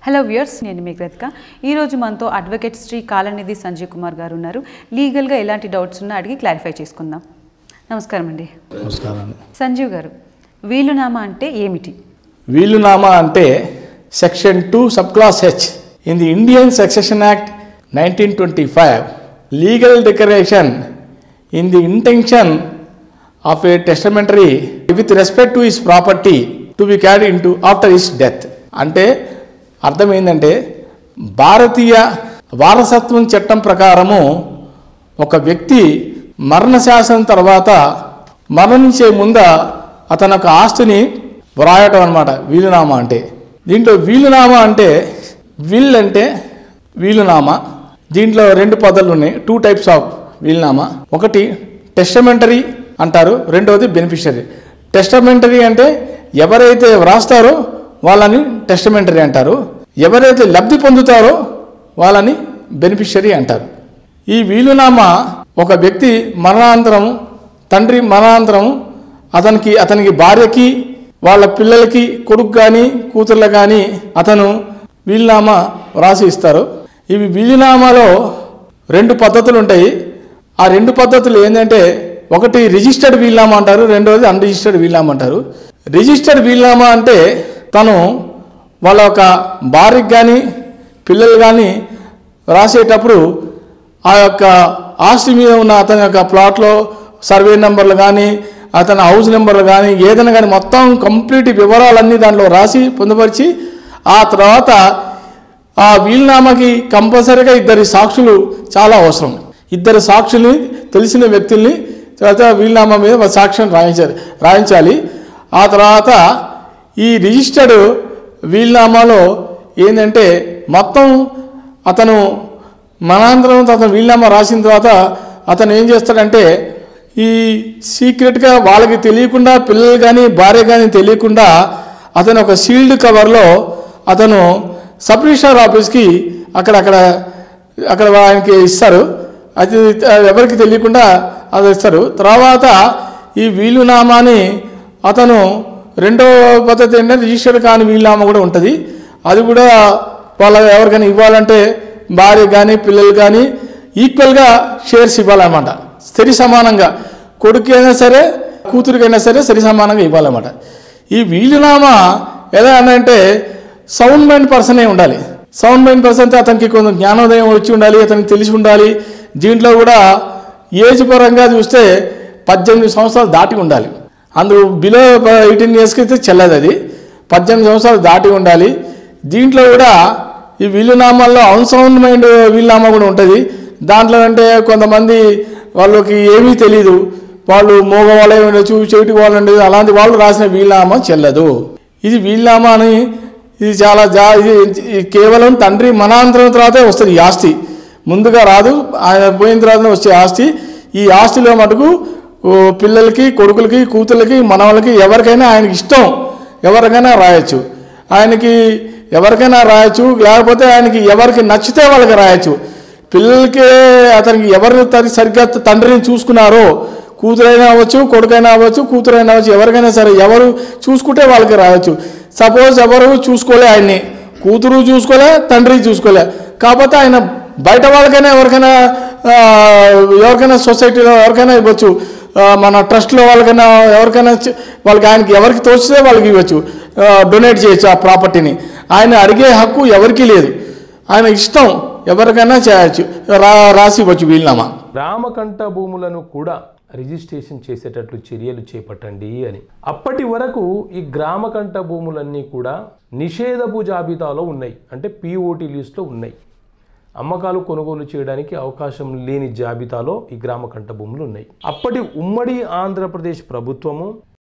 hello viewers నేను మీ కృతిక ఈరోజు మనతో అడ్వకేట్ శ్రీ కాలనిధి సంజయ్ కుమార్ గారు ఉన్నారు లీగల్గా ఎలాంటి డౌట్స్ ఉన్నా అడిగి క్లారిఫై చేసుకుందాం నమస్కారం అండి నమస్కారం సంజీవ్ గారు వీలునామా అంటే ఏమిటి వీలునామా అంటే section two sub class H in the Indian succession act nineteen twenty five legal declaration in the intention of a testamentary with respect to his property to be carry in to after his death అంటే అర్థం ఏంటంటే భారతీయ వారసత్వం చట్టం ప్రకారము ఒక వ్యక్తి మరణ శాసనం తర్వాత మరణించే ముంద అతని యొక్క ఆస్తిని వ్రాయటం అనమాట వీలునామా అంటే దీంట్లో వీలునామా అంటే విల్ అంటే వీలునామా దీంట్లో రెండు పదాలు ఉన్నాయి టూ టైప్స్ ఆఫ్ వీలునామా ఒకటి టెస్టమెంటరీ అంటారు రెండవది బెనిఫిషరీ టెస్టమెంటరీ అంటే ఎవరైతే వ్రాస్తారో వాళ్ళని టెస్టమెంటరీ అంటారు ఎవరైతే లబ్ధి పొందుతారో వాళ్ళని బెనిఫిషరీ అంటారు ఈ వీలునామా ఒక వ్యక్తి మరణాంతరం తండ్రి మరణాంతరం అతనికి అతనికి భార్యకి వాళ్ళ పిల్లలకి కొడుకు కానీ కూతుర్లు కానీ అతను వీలునామా వ్రాసి ఇస్తారు ఇవి వీలునామాలో రెండు పద్ధతులు ఉంటాయి ఆ రెండు పద్ధతులు ఏంటంటే ఒకటి రిజిస్టర్డ్ వీలునామా అంటారు రెండవది అన్రిజిస్టర్డ్ వీలునామా అంటారు రిజిస్టర్డ్ వీలునామా అంటే తను వాళ్ళ యొక్క భార్యకి కానీ పిల్లలు కానీ రాసేటప్పుడు ఆ యొక్క ఆస్తి మీద ఉన్న అతని యొక్క ప్లాట్లో సర్వే నెంబర్లు కానీ అతని హౌస్ నెంబర్లు కానీ ఏదైనా కానీ మొత్తం కంప్లీట్ వివరాలన్నీ దాంట్లో రాసి పొందుపరిచి ఆ తర్వాత ఆ వీలునామాకి కంపల్సరీగా ఇద్దరి సాక్షులు చాలా అవసరం ఇద్దరు సాక్షుల్ని తెలిసిన వ్యక్తుల్ని తర్వాత వీలునామా మీద ఒక సాక్ష్యం రాయించాలి రాయించాలి ఆ తర్వాత ఈ రిజిస్టర్డ్ వీలునామాలో ఏంటంటే మొత్తం అతను మనాంతరం అతను వీలునామా రాసిన తర్వాత అతను ఏం చేస్తాడంటే ఈ సీక్రెట్గా వాళ్ళకి తెలియకుండా పిల్లలు కానీ భార్య కానీ తెలియకుండా అతను ఒక సీల్డ్ కవర్లో అతను సబ్ రిజిస్టార్ ఆఫీస్కి అక్కడ అక్కడ అక్కడ ఆయనకి ఇస్తారు అది ఎవరికి తెలియకుండా అది ఇస్తారు తర్వాత ఈ వీలునామాని అతను రెండో పద్ధతి ఏంటంటే రిజిస్టర్ కాని వీలునామా కూడా ఉంటుంది అది కూడా వాళ్ళ ఎవరికైనా ఇవ్వాలంటే భార్య కానీ పిల్లలు కానీ ఈక్వల్గా షేర్స్ ఇవ్వాలన్నమాట సరి సమానంగా కొడుకు అయినా సరే కూతురికైనా సరే సరి సమానంగా ఇవ్వాలన్నమాట ఈ వీలునామా ఎలా అంటే సౌండ్ మైండ్ పర్సనే ఉండాలి సౌండ్ మైండ్ పర్సన్ అంటే అతనికి కొంచెం జ్ఞానోదయం వచ్చి ఉండాలి అతనికి తెలిసి ఉండాలి దీంట్లో కూడా ఏజ్ పరంగా చూస్తే పద్దెనిమిది సంవత్సరాలు దాటి ఉండాలి అందులో బిలో ఎయిటీన్ ఇయర్స్కి అయితే చెల్లదు అది పద్దెనిమిది సంవత్సరాలు దాటి ఉండాలి దీంట్లో కూడా ఈ వీలునామాల్లో అన్సౌండ్ మైండ్ వీలునామా కూడా ఉంటుంది దాంట్లో అంటే కొంతమంది వాళ్ళకి ఏమీ తెలియదు వాళ్ళు మోగ వాళ్ళే ఉండొచ్చు చెవిటి వాళ్ళు ఉండదు అలాంటి వాళ్ళు రాసిన వీలునామా చెల్లదు ఇది వీలునామా అని ఇది చాలా జా ఇది ఇది కేవలం తండ్రి మనాంతరం తర్వాతే వస్తుంది ఈ ఆస్తి ముందుగా రాదు ఆయన పోయిన తర్వాత వచ్చే ఆస్తి ఈ ఆస్తిలో మటుకు ఓ పిల్లలకి కొడుకులకి కూతుర్లకి మనవలకి ఎవరికైనా ఆయనకి ఇష్టం ఎవరికైనా రాయొచ్చు ఆయనకి ఎవరికైనా రాయొచ్చు లేకపోతే ఆయనకి ఎవరికి నచ్చితే వాళ్ళకి రాయొచ్చు పిల్లలకి అతనికి ఎవరు తరి సరిగ్గా తండ్రిని చూసుకున్నారో కూతురైనా అవ్వచ్చు కొడుకైనా అవ్వచ్చు కూతురైనా అవ్వచ్చు ఎవరికైనా సరే ఎవరు చూసుకుంటే వాళ్ళకి రాయొచ్చు సపోజ్ ఎవరు చూసుకోలే ఆయన్ని కూతురు చూసుకోలే తండ్రి చూసుకోలే కాకపోతే ఆయన బయట వాళ్ళకైనా ఎవరికైనా ఆ, ఎవరికైనా సొసైటీలో ఎవరికైనా ఇవ్వచ్చు ఆ, మన ట్రస్ట్లో వాళ్ళకైనా ఎవరికైనా చి- వాళ్ళకి ఆయనకి ఎవరికి తోచితే వాళ్ళకి ఇవ్వచ్చు డొనేట్ చేయొచ్చు ఆ ప్రాపర్టీని ఆయన అడిగే హక్కు ఎవరికీ లేదు ఆయన ఇష్టం ఎవరికైనా చేయొచ్చు రా రాసి ఇవ్వచ్చు వీలునామా గ్రామకంఠ భూములను కూడా రిజిస్ట్రేషన్ చేసేటట్లు చర్యలు చేపట్టండి అని అప్పటి వరకు ఈ గ్రామకంఠ భూములన్నీ కూడా నిషేధపు జాబితాలో ఉన్నాయి అంటే పిఓటి లిస్ట్లో ఉన్నాయి అమ్మకాలు కొనుగోలు చేయడానికి అవకాశం లేని జాబితాలో ఈ గ్రామకంఠ భూములు ఉన్నాయి అప్పటి ఉమ్మడి ఆంధ్రప్రదేశ్ ప్రభుత్వము